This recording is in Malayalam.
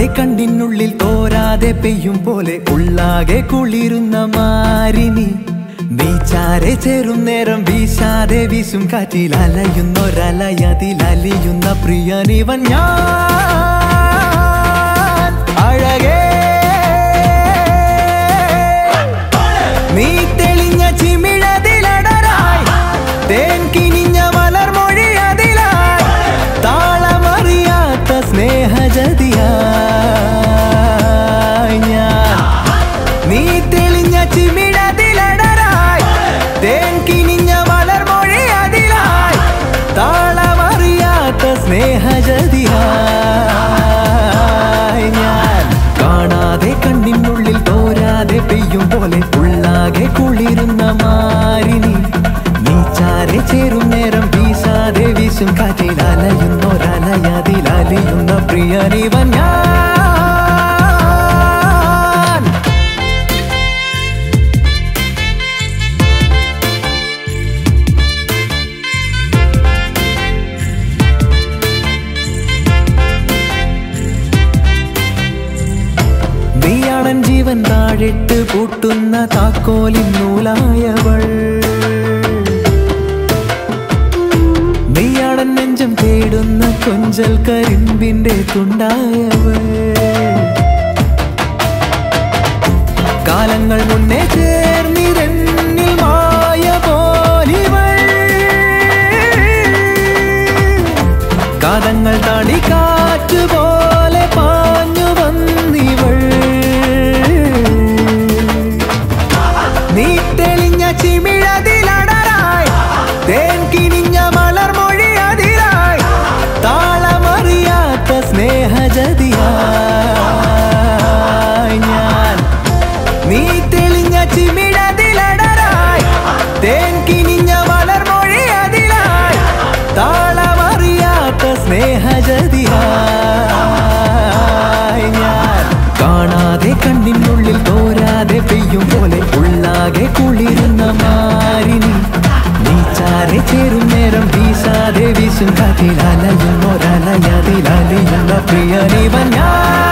കാണാതെ കണ്ണിനുള്ളിൽ തോരാതെ പെയ്യും പോലെ ഉള്ളാകെ കുളിരുന്ന മാരിനി നീ ചാരെ ചേരും നേരം വീശാതെ വീശും കാറ്റിൽ അലയുന്നൊരലയതിൽ അലിയുന്ന പ്രിയനിവൻ ഞാൻ അഴകേ നീ തെളിഞ്ഞ ചിമിഴതിലടരായി തേൻ കിനിഞ്ഞ മലർമൊഴി അതിലായി താളമറിയാത്ത സ്നേഹജതിയായി ഞാൻ നീ തെളിഞ്ഞ ചിമിഴതിലടരായി തേൻ കിനിഞ്ഞ മലർമൊഴി അതിലായി താളമറിയാത്ത സ്നേഹജതിയായി ഞാൻ കാണാതെ കണ്ണിനുള്ളിൽ തോരാതെ പെയ്യും പോലെ ഉള്ളാകെ കുളിരുന്ന മാരിനി നീ ചാരെ ചേരും നേരം വീശാതെ വീശും കാറ്റിൽ അലയുന്നൊരലയതിൽ അലിയുന്ന പ്രിയനിവൻ ഞാൻ നീയാണൻ ജീവൻ താഴിട്ട് പൂട്ടുന്ന താക്കോലിൻ നൂലായവൾ നീയാണൻ നെഞ്ചം തേടുന്ന കൊഞ്ചൽ കരിമ്പിന്റെ തുണ്ടായവൾ കാലങ്ങൾ മുന്നേ ചേർന്നിരന്നിൽ മായ പോലിവൾ കാലങ്ങൾ താണ്ടി കാറ്റ് പോലെ പാഞ്ഞു വന്നിവൾ നീ തെളിഞ്ഞ ചിമിഴതിലടരായി തേൻ കിനിഞ്ഞ മലർമൊഴി അതിലായി താളമറിയാത്ത സ്നേഹജതിയായി ഞാൻ നീ തെളിഞ്ഞ ചിമിഴതിലടരായി തേൻ കിനിഞ്ഞ മലർമൊഴി അതിലായി താളമറിയാത്ത സ്നേഹജതിയായി ഞാൻ കാണാതെ കണ്ണിനുള്ളിൽ തോരാതെ പെയ്യും പോലെ ഉള്ളാകെ കുളിരുന്ന മാരിനി നീ ചാരെ ചേരും നേരം വീശാതെ വീശും കാറ്റിൽ അലയുന്നൊരലയതിൽ അലിയുന്ന പ്രിയനിവൻ ഞാൻ